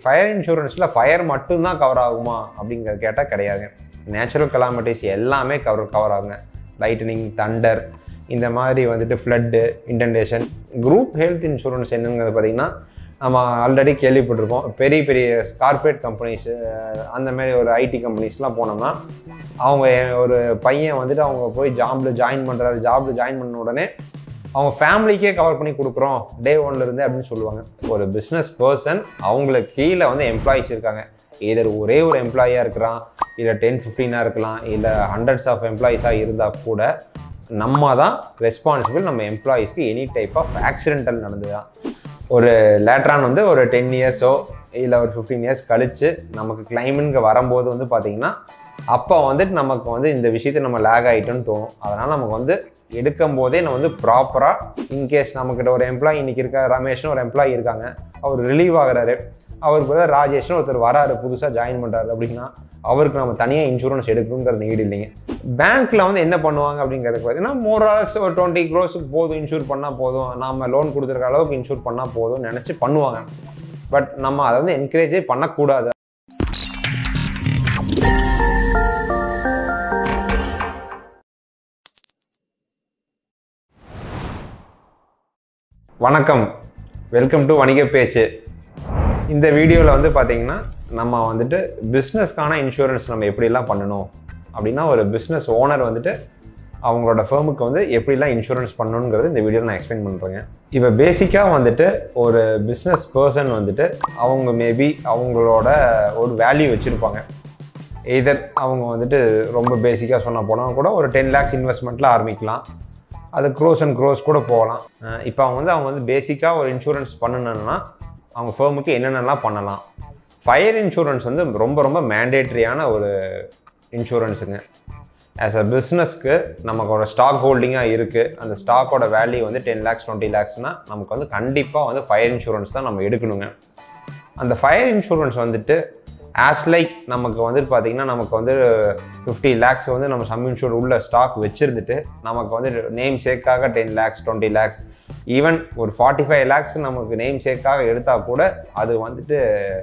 fire இன்சூரன்ஸில் fire மட்டும்தான் cover ஆகுமா அப்படிங்கிறது கேட்டால் கிடையாதுங்க நேச்சுரல் கலாமிட்டிஸ் எல்லாமே கவர் கவர் ஆகுங்க லைட்டனிங் தண்டர் இந்த மாதிரி வந்துட்டு flood inundation group health insurance என்னங்கிறது பார்த்திங்கன்னா நம்ம ஆல்ரெடி கேள்விப்பட்டிருப்போம் பெரிய பெரிய கார்ப்பரேட் கம்பெனிஸ் அந்த மாதிரி ஒரு ஐடி கம்பெனிஸ்லாம் போனோம்னா அவங்க ஒரு பையன் வந்துட்டு அவங்க போய் ஜாபில் ஜாயின் பண்ணுறாரு ஜாபில் ஜாயின் பண்ண உடனே அவங்க ஃபேமிலிக்கே கவர் பண்ணி கொடுக்குறோம் டே ஒன்லேருந்து அப்படின்னு சொல்லுவாங்க ஒரு பிஸ்னஸ் பர்சன் அவங்களுக்கு கீழே வந்து எம்ப்ளாயிஸ் இருக்காங்க either ஒரே ஒரு எம்ப்ளாயியாக இருக்கிறான் இல்லை டென் ஃபிஃப்டீனாக இருக்கலாம் இல்லை ஹண்ட்ரட்ஸ் ஆஃப் எம்ப்ளாயிஸாக இருந்தால் கூட நம்ம தான் ரெஸ்பான்சிபிள் நம்ம எம்ப்ளாயீஸ்க்கு எனி டைப் ஆஃப் ஆக்சிடென்டல் நடந்துதான் ஒரு லேட்ரான் வந்து ஒரு டென் இயர்ஸோ இல்லை ஒரு ஃபிஃப்டீன் இயர்ஸ் கழித்து நமக்கு கிளைமின்ங்க வரும்போது வந்து பார்த்திங்கன்னா அப்போ வந்துட்டு நமக்கு வந்து இந்த விஷயத்தை நம்ம லேக் ஆகிட்டோன்னு தோணும் அதனால் நமக்கு வந்து எடுக்கும் போதே நம்ம வந்து ப்ராப்பராக இன்கேஸ் நம்மக்கிட்ட ஒரு எம்ப்ளாயி இன்றைக்கி இருக்க ரமேஷ்னு ஒரு எம்ப்ளாயி இருக்காங்க அவர் ரிலீவ் ஆகுறாரு அவருக்கு பதிலா ராஜேஷ்னு ஒருத்தர் வராரு புதுசாக ஜாயின் பண்ணுறாரு அப்படின்னா அவருக்கு நம்ம தனியாக இன்சூரன்ஸ் எடுக்கணுங்கிற நீடு இல்லைங்க பேங்க்கில் வந்து என்ன பண்ணுவாங்க அப்படிங்கிறது பார்த்தீங்கன்னா மோராஸ் ஒரு டுவெண்ட்டி க்ரோஸுக்கு போதும் இன்சூர் பண்ணால் போதும் நம்ம லோன் கொடுத்துருக்க அளவுக்கு இன்சூர் பண்ணால் போதும்னு நினச்சி பண்ணுவாங்க பட் நம்ம அதை வந்து என்கரேஜே பண்ணக்கூடாது வணக்கம் வெல்கம் டு வணிக பேச்சு இந்த வீடியோவில் வந்து பார்த்தீங்கன்னா நம்ம வந்துட்டு பிஸ்னஸ்க்கான இன்சூரன்ஸ் நம்ம எப்படிலாம் பண்ணணும் அப்படின்னா ஒரு பிஸ்னஸ் ஓனர் வந்துட்டு அவங்களோட ஃபேமுக்கு வந்து எப்படிலாம் இன்சூரன்ஸ் பண்ணணுங்கிறது இந்த வீடியோவில் நான் எக்ஸ்பிளைன் பண்ணுறேங்க இப்போ பேசிக்காக வந்துட்டு ஒரு பிஸ்னஸ் பர்சன் வந்துட்டு அவங்க மேபி அவங்களோட ஒரு வேல்யூ வச்சுருப்பாங்க எய்தர் அவங்க வந்துட்டு ரொம்ப பேசிக்காக சொன்ன போனால் கூட ஒரு டென் லேக்ஸ் இன்வெஸ்ட்மெண்ட்டில் ஆரம்பிக்கலாம் அது க்ரோஸ் அண்ட் க்ரோஸ் கூட போகலாம் இப்போ அவங்க வந்து அவங்க வந்து பேசிக்காக ஒரு இன்சூரன்ஸ் பண்ணணுன்னா அவங்க ஃபேமுக்கு என்னென்னலாம் பண்ணலாம் ஃபயர் இன்சூரன்ஸ் வந்து ரொம்ப ரொம்ப மேண்டேட்ரியான ஒரு இன்சூரன்ஸுங்க ஆஸ் அ பிஸ்னஸ்க்கு நமக்கு ஒரு ஸ்டாக் ஹோல்டிங்காக இருக்குது அந்த ஸ்டாக்கோட வேல்யூ வந்து டென் லேக்ஸ் டுவெண்ட்டி லேக்ஸ்னால் நமக்கு வந்து கண்டிப்பாக வந்து ஃபயர் இன்சூரன்ஸ் தான் நம்ம எடுக்கணுங்க அந்த ஃபயர் இன்சூரன்ஸ் வந்துட்டு ஆஸ் லைக் நமக்கு வந்துட்டு பார்த்தீங்கன்னா நமக்கு வந்து ஃபிஃப்டி லேக்ஸ் வந்து நம்ம சம் இன்சூர் உள்ள ஸ்டாக் வச்சுருந்துட்டு நமக்கு வந்து நேம் சேக்காக ten lakhs twenty lakhs even ஒரு ஃபார்ட்டி ஃபைவ் லேக்ஸ் நமக்கு நேம் சேக்காக எடுத்தால் கூட அது வந்துட்டு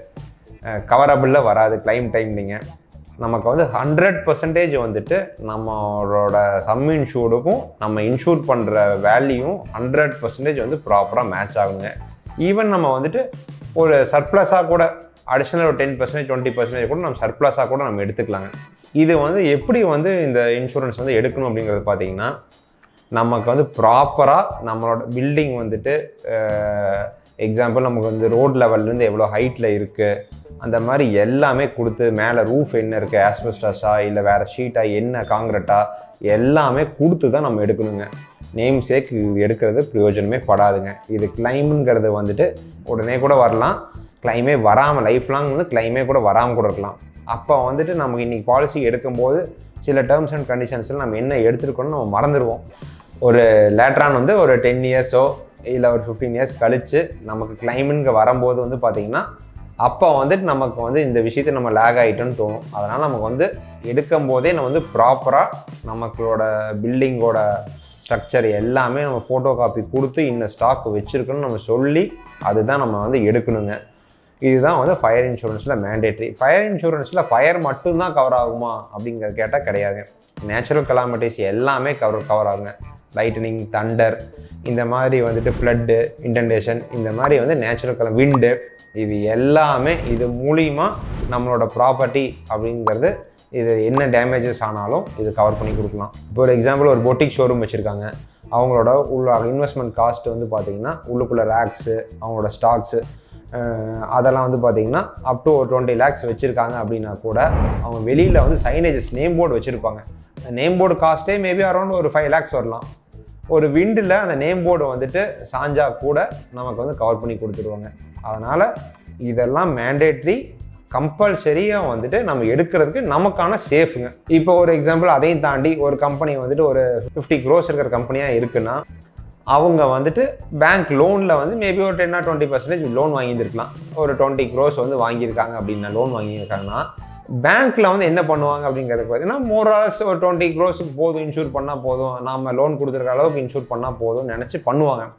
கவரபிளில் வராது கிளைம் டைம்லிங்க நமக்கு வந்து ஹண்ட்ரட் பர்சன்டேஜ் வந்துட்டு நம்மளோட சம் இன்சூர்டுக்கும் நம்ம இன்சூர் பண்ணுற வேல்யூவும் ஹண்ட்ரட் பர்சன்டேஜ் வந்து ப்ராப்பராக மேட்ச் ஆகுங்க ஈவன் நம்ம வந்துட்டு ஒரு சர்ப்ளஸாக கூட அடிஷ்னல் ஒரு டென் பர்சன்டேஜ் டுவெண்ட்டி பர்சன்டேஜ் கூட நம்ம சர்ப்ளஸாக கூட நம்ம எடுத்துக்கலாங்க இது வந்து எப்படி வந்து இந்த இன்சூரன்ஸ் வந்து எடுக்கணும் அப்படிங்கிறது பார்த்தீங்கன்னா நமக்கு வந்து ப்ராப்பராக நம்மளோட பில்டிங் வந்துட்டு எக்ஸாம்பிள் நமக்கு வந்து ரோட் லெவல்லேருந்து எவ்வளோ ஹைட்டில் இருக்குது அந்த மாதிரி எல்லாமே கொடுத்து மேலே ரூஃப் என்ன இருக்குது ஆஸ்பெஸ்டஸா இல்லை வேறு ஷீட்டா என்ன காங்கிரட்டா எல்லாமே கொடுத்து தான் நம்ம எடுக்கணுங்க நேம் சேக் இது எடுக்கிறது பிரயோஜனமே படாதுங்க இது கிளைமுங்கிறது வந்துட்டு உடனே கூட வரலாம் கிளைமே வராமல் லைஃப் லாங் வந்து கிளைமே கூட வராமல் கூட இருக்கலாம் அப்போ வந்துட்டு நமக்கு இன்றைக்கி பாலிசி எடுக்கும்போது சில டேர்ம்ஸ் அண்ட் கண்டிஷன்ஸில் நம்ம என்ன எடுத்துருக்கோன்னு நம்ம மறந்துடுவோம் ஒரு லேட்ரான் வந்து ஒரு டென் இயர்ஸோ இல்லை ஒரு ஃபிஃப்டீன் இயர்ஸ் கழித்து நமக்கு கிளைமுங்க வரும்போது வந்து பார்த்திங்கன்னா அப்போ வந்துட்டு நமக்கு வந்து இந்த விஷயத்தை நம்ம லேக் ஆகிட்டோன்னு தோணும் அதனால் நமக்கு வந்து எடுக்கும் போதே நம்ம வந்து ப்ராப்பராக நமக்களோட பில்டிங்கோட ஸ்ட்ரக்சர் எல்லாமே நம்ம ஃபோட்டோ காப்பி கொடுத்து இந்த ஸ்டாக் வச்சுருக்கணும்னு நம்ம சொல்லி அதுதான் நம்ம வந்து எடுக்கணுங்க இதுதான் வந்து ஃபயர் இன்சூரன்ஸில் மேண்டேட்ரி ஃபயர் இன்சூரன்ஸில் ஃபயர் மட்டும்தான் கவர் ஆகுமா அப்படிங்கிறது கேட்டால் கிடையாது நேச்சுரல் கலாமிட்டிஸ் எல்லாமே கவர் கவர் ஆகுங்க லைட்டனிங் தண்டர் இந்த மாதிரி வந்துட்டு ஃப்ளட்டு இன்டென்டேஷன் இந்த மாதிரி வந்து நேச்சுரல் கலம் விண்டு இது எல்லாமே இது மூலிமா நம்மளோட ப்ராப்பர்ட்டி அப்படிங்கிறது இது என்ன டேமேஜஸ் ஆனாலும் இது கவர் பண்ணி கொடுக்கலாம் இப்போ ஒரு எக்ஸாம்பிள் ஒரு பொட்டிக் ஷோரூம் வச்சுருக்காங்க அவங்களோட உள்ள இன்வெஸ்ட்மெண்ட் காஸ்ட் வந்து பார்த்திங்கன்னா உள்ளுக்குள்ளே ரேக்ஸு அவங்களோட ஸ்டாக்ஸு அதெல்லாம் வந்து பார்த்திங்கன்னா அப் டு ஒரு டுவெண்ட்டி லேக்ஸ் வச்சுருக்காங்க அப்படின்னா கூட அவங்க வெளியில் வந்து சைனேஜஸ் நேம் போர்டு வச்சுருப்பாங்க நேம் போர்டு காஸ்ட்டே மேபி அரௌண்ட் ஒரு ஃபைவ் லேக்ஸ் வரலாம் ஒரு விண்டில் அந்த நேம் போர்டு வந்துட்டு சாஞ்சா கூட நமக்கு வந்து கவர் பண்ணி கொடுத்துருவாங்க அதனால் இதெல்லாம் மேண்டேட்ரி கம்பல்சரியாக வந்துட்டு நம்ம எடுக்கிறதுக்கு நமக்கான சேஃபுங்க இப்போ ஒரு எக்ஸாம்பிள் அதையும் தாண்டி ஒரு கம்பெனி வந்துட்டு ஒரு ஃபிஃப்டி க்ரோஸ் இருக்கிற கம்பெனியாக இருக்குன்னா அவங்க வந்துட்டு பேங்க் லோனில் வந்து மேபி ஒரு ten or twenty percentage loan வாங்கியிருக்கலாம் ஒரு டுவெண்ட்டி க்ரோஸ் வந்து வாங்கியிருக்காங்க அப்படின்னா லோன் வாங்கியிருக்காங்கன்னா பேங்க்கில் வந்து என்ன பண்ணுவாங்க அப்படிங்கிறது பார்த்தீங்கன்னா மோராஸ் ஒரு டுவெண்ட்டி க்ரோஸுக்கு போதும் இன்சூர் பண்ணால் போதும் நம்ம லோன் கொடுத்துருக்க அளவுக்கு இன்சூர் பண்ணால் போதும்னு நினச்சி பண்ணுவாங்க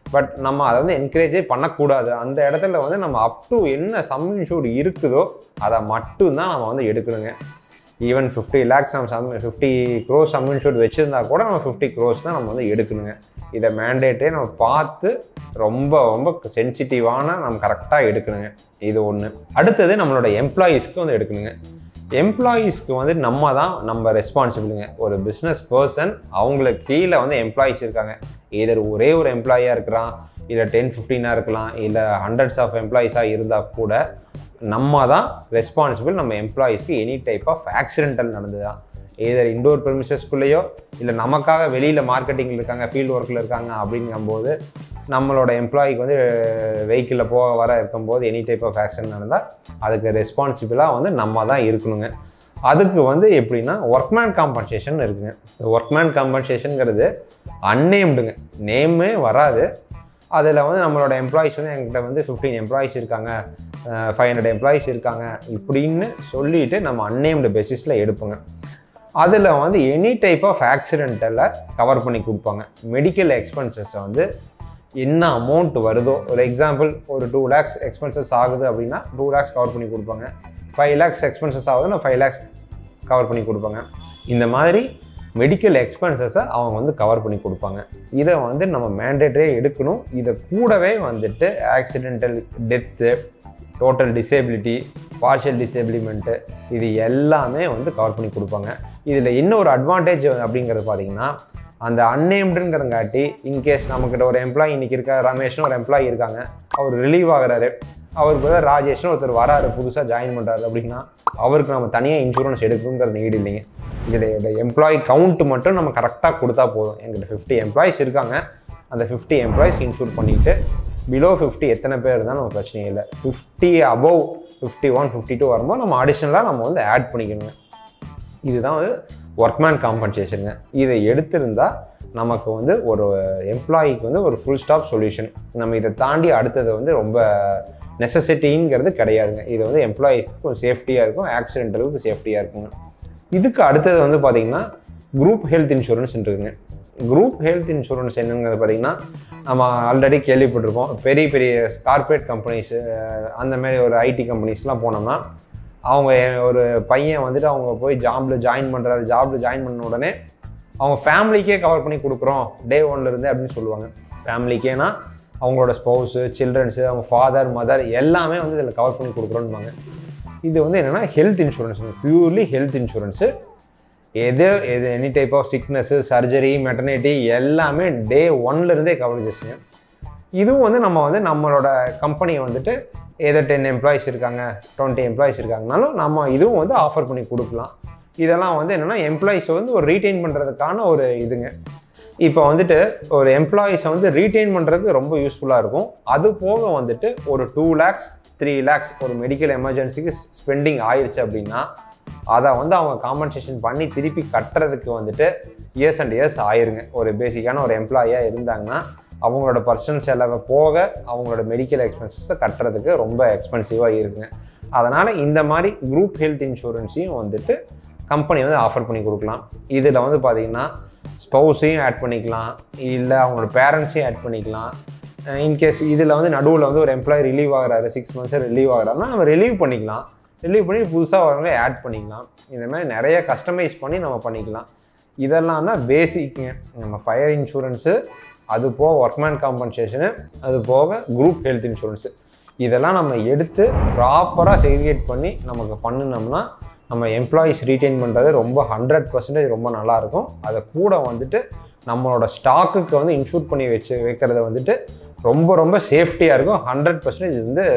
பட் நம்ம அதை வந்து என்கரேஜே பண்ணக்கூடாது அந்த இடத்துல வந்து நம்ம அப் டு என்ன சம் இன்சூர்டு இருக்குதோ அதை மட்டும்தான் நம்ம வந்து எடுக்கணுங்க ஈவன் ஃபிஃப்டி லேக்ஸ் நம்ம sum fifty crores sum insured வச்சுருந்தா கூட நம்ம ஃபிஃப்டி க்ரோஸ் தான் நம்ம வந்து எடுக்கணுங்க இதை மேண்டேட்டே நம்ம பார்த்து ரொம்ப ரொம்ப சென்சிட்டிவான நம்ம கரெக்டாக எடுக்கணுங்க இது ஒன்று அடுத்தது நம்மளோட எம்ப்ளாயீஸ்க்கு வந்து எடுக்கணுங்க எம்ப்ளாயீஸ்க்கு வந்து நம்ம தான் நம்ம ரெஸ்பான்சிபிளுங்க ஒரு பிஸ்னஸ் பர்சன் அவங்களுக்கு கீழே வந்து எம்ப்ளாயீஸ் இருக்காங்க either ஒரே ஒரு எம்ப்ளாயியாக இருக்கிறான் இல்லை டென் ஃபிஃப்டீனாக இருக்கலாம் இல்லை ஹண்ட்ரட்ஸ் ஆஃப் எம்ப்ளாயீஸாக இருந்தால் கூட நம்ம தான் ரெஸ்பான்சிபிள் நம்ம எம்ப்ளாயீஸ்க்கு எனி டைப் ஆஃப் ஆக்சிடென்டல் நடந்துதான் ஏதர் இண்டோர் ப்ரெமிசஸ்குள்ளேயோ இல்லை நமக்காக வெளியில் மார்க்கெட்டிங்கில் இருக்காங்க ஃபீல்டு ஒர்க்கில் இருக்காங்க அப்படிங்கும்போது நம்மளோட எம்ப்ளாயிக்கு வந்து வெஹிக்கிளில் போக வர இருக்கும்போது எனி டைப் ஆஃப் ஆக்சிடென்ட் நடந்தால் அதுக்கு ரெஸ்பான்சிபிளாக வந்து நம்ம தான் இருக்கணுங்க அதுக்கு வந்து எப்படின்னா ஒர்க்மேன் காம்பன்சேஷன் இருக்குங்க ஒர்க்மேன் காம்பன்சேஷனுங்கிறது அன்னேம்டுங்க நேமே வராது அதில் வந்து நம்மளோட எம்ப்ளாயிஸ் வந்து என்கிட்ட வந்து ஃபிஃப்டீன் எம்ப்ளாயிஸ் இருக்காங்க ஃபைவ் ஹண்ட்ரட் எம்ப்ளாயிஸ் இருக்காங்க இப்படின்னு சொல்லிட்டு நம்ம அன்னேம்டு பேசிஸில் எடுப்போங்க அதில் வந்து எனி டைப் ஆஃப் ஆக்சிடென்ட்டில் கவர் பண்ணி கொடுப்பாங்க மெடிக்கல் எக்ஸ்பென்சஸை வந்து என்ன அமௌண்ட் வருதோ ஒரு எக்ஸாம்பிள் ஒரு டூ லேக்ஸ் எக்ஸ்பென்சஸ் ஆகுது அப்படின்னா டூ லேக்ஸ் கவர் பண்ணி கொடுப்பாங்க ஃபைவ் லேக்ஸ் எக்ஸ்பென்சஸ் ஆகுதுன்னா ஃபைவ் லேக்ஸ் கவர் பண்ணி கொடுப்பாங்க இந்த மாதிரி மெடிக்கல் எக்ஸ்பென்சஸை அவங்க வந்து கவர் பண்ணி கொடுப்பாங்க இதை வந்து நம்ம மேண்டேட்டரே எடுக்கணும் இதை கூடவே வந்துட்டு accidental death total disability partial disablement இது எல்லாமே வந்து கவர் பண்ணி கொடுப்பாங்க இதில் இன்னொரு அட்வான்டேஜ் அப்படிங்கிறது பார்த்தீங்கன்னா அந்த அன்னேம்டுங்கிறங்காட்டி இன்கேஸ் நம்மக்கிட்ட ஒரு எம்ப்ளாயி இன்னைக்கு இருக்க ரமேஷ்னு ஒரு எம்ப்ளாயி இருக்காங்க அவர் ரிலீவ் ஆகுறாரு அவருக்கு பதிலாக ராஜேஷ்னு ஒருத்தர் வராரு புதுசாக ஜாயின் பண்ணுறாரு அப்படின்னா அவருக்கு நம்ம தனியாக இன்சூரன்ஸ் எடுக்கணுங்கிற நீடு இல்லைங்க இதில் எம்ப்ளாயி கவுண்ட் மட்டும் நம்ம கரெக்டாக கொடுத்தா போதும் எங்கிட்ட ஃபிஃப்டி எம்ப்ளாயிஸ் இருக்காங்க அந்த ஃபிஃப்டி எம்ப்ளாயிஸ்க்கு இன்சூர் பண்ணிவிட்டு பிலோ ஃபிஃப்டி எத்தனை பேர் இருந்தால் நம்ம பிரச்சனையே இல்லை fifty above fifty one fifty two வரும்போது நம்ம அடிஷ்னலாக நம்ம வந்து ஆட் பண்ணிக்கணுங்க இதுதான் வந்து ஒர்க்மேன் காம்பன்சேஷனுங்க இதை எடுத்திருந்தா நமக்கு வந்து ஒரு எம்ப்ளாயிக்கு வந்து ஒரு ஃபுல் ஸ்டாப் சொல்யூஷன் நம்ம இதை தாண்டி அடுத்தது வந்து ரொம்ப நெசசிட்டிங்கிறது கிடையாதுங்க இது வந்து எம்ப்ளாயிஸ்க்கு கொஞ்சம் சேஃப்டியாக இருக்கும் ஆக்சிடென்டலுக்கு சேஃப்டியாக இருக்குங்க இதுக்கு அடுத்தது வந்து பார்த்திங்கன்னா குரூப் ஹெல்த் இன்சூரன்ஸ் இருக்குங்க குரூப் ஹெல்த் இன்சூரன்ஸ் என்னங்கிறது பார்த்திங்கன்னா நம்ம ஆல்ரெடி கேள்விப்பட்டிருப்போம் பெரிய பெரிய கார்ப்பரேட் கம்பெனிஸு அந்த மாதிரி ஒரு ஐடி கம்பெனிஸ்லாம் போனோம்னா அவங்க ஒரு பையன் வந்துட்டு அவங்க போய் ஜாபில் ஜாயின் பண்ணுறாரு ஜாபில் ஜாயின் பண்ண உடனே அவங்க ஃபேமிலிக்கே கவர் பண்ணி கொடுக்குறோம் டே ஒன்லேருந்து அப்படின்னு சொல்லுவாங்க ஃபேமிலிக்கேனா அவங்களோட ஸ்பௌஸு சில்ட்ரன்ஸு அவங்க ஃபாதர் மதர் எல்லாமே வந்து இதில் கவர் பண்ணி கொடுக்குறோன்பாங்க இது வந்து என்னென்னா health insurance purely health insurance எது எது any type of sickness surgery maternity எல்லாமே டே ஒன்லேருந்தே கவரேஜஸ்ங்க இதுவும் வந்து நம்ம வந்து நம்மளோட கம்பெனியை வந்துட்டு ஏதோ டென் எம்ப்ளாயிஸ் இருக்காங்க டுவெண்ட்டி எம்ப்ளாயிஸ் இருக்காங்கனாலும் நம்ம இதுவும் வந்து ஆஃபர் பண்ணி கொடுக்கலாம் இதெல்லாம் வந்து என்னென்னா எம்ப்ளாயிஸை வந்து ஒரு ரீட்டைன் பண்ணுறதுக்கான ஒரு இதுங்க இப்போ வந்துட்டு ஒரு எம்ப்ளாயிஸை வந்து ரீட்டைன் பண்ணுறதுக்கு ரொம்ப யூஸ்ஃபுல்லாக இருக்கும் அது போக வந்துட்டு ஒரு டூ லேக்ஸ் த்ரீ லேக்ஸ் ஒரு மெடிக்கல் எமர்ஜென்சிக்கு ஸ்பெண்டிங் ஆயிடுச்சு அப்படின்னா அதை வந்து அவங்க காம்பன்சேஷன் பண்ணி திருப்பி கட்டுறதுக்கு வந்துட்டு இயர்ஸ் அண்ட் இயர்ஸ் ஆயிருங்க ஒரு பேசிக்கான ஒரு எம்ப்ளாயியாக இருந்தாங்கன்னா அவங்களோட பர்சனல் செலவை போக அவங்களோட மெடிக்கல் எக்ஸ்பென்சஸை கட்டுறதுக்கு ரொம்ப எக்ஸ்பென்சிவாக இருக்குங்க அதனால் இந்த மாதிரி குரூப் ஹெல்த் இன்சூரன்ஸையும் வந்துட்டு கம்பெனி வந்து ஆஃபர் பண்ணி கொடுக்கலாம் இதில் வந்து பார்த்திங்கன்னா ஸ்பௌஸையும் ஆட் பண்ணிக்கலாம் இல்லை அவங்களோட பேரண்ட்ஸையும் ஆட் பண்ணிக்கலாம் இன்கேஸ் இதில் வந்து நடுவில் வந்து ஒரு எம்ப்ளாயி ரிலீவ் ஆகுறாரு சிக்ஸ் மந்த்ஸாக ரிலீவ் ஆகுறாருன்னா நம்ம ரிலீவ் பண்ணிக்கலாம் ரிலீவ் பண்ணி புதுசாக வரவங்களே ஆட் பண்ணிக்கலாம் இந்த மாதிரி நிறைய கஸ்டமைஸ் பண்ணி நம்ம பண்ணிக்கலாம் இதெல்லாம் தான் பேசிக்குங்க நம்ம ஃபயர் இன்சூரன்ஸு அது போக ஒர்க்மேன் காம்பன்சேஷனு அது போக குரூப் ஹெல்த் இன்சூரன்ஸு இதெல்லாம் நம்ம எடுத்து ப்ராப்பராக செக்ரிகேட் பண்ணி நமக்கு பண்ணினோம்னா நம்ம எம்ப்ளாயீஸ் ரீட்டைன் பண்ணுறது ரொம்ப ஹண்ட்ரட் பர்சன்டேஜ் ரொம்ப நல்லாயிருக்கும் அதை கூட வந்துட்டு நம்மளோட ஸ்டாக்குக்கு வந்து இன்சூர் பண்ணி வச்சு வைக்கிறது வந்துட்டு ரொம்ப ரொம்ப சேஃப்டியாக இருக்கும் ஹண்ட்ரட் பர்சன்டேஜ் வந்து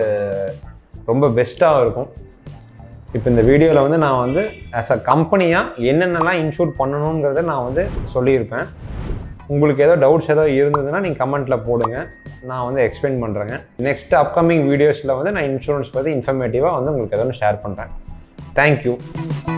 ரொம்ப பெஸ்ட்டாக இருக்கும் இப்போ இந்த வீடியோவில் வந்து நான் வந்து ஆஸ் அ கம்பெனியாக என்னென்னலாம் இன்சூர் பண்ணணுங்கிறத நான் வந்து சொல்லியிருப்பேன் உங்களுக்கு ஏதோ டவுட்ஸ் ஏதோ இருந்ததுன்னா நீங்கள் கமெண்ட்டில் போடுங்க நான் வந்து எக்ஸ்பிளைன் பண்ணுறேங்க நெக்ஸ்ட் அப்கமிங் வீடியோஸில் வந்து நான் இன்சூரன்ஸ் பற்றி இன்ஃபர்மேட்டிவாக வந்து உங்களுக்கு ஏதோ ஷேர் பண்ணுறேன் தேங்க்யூ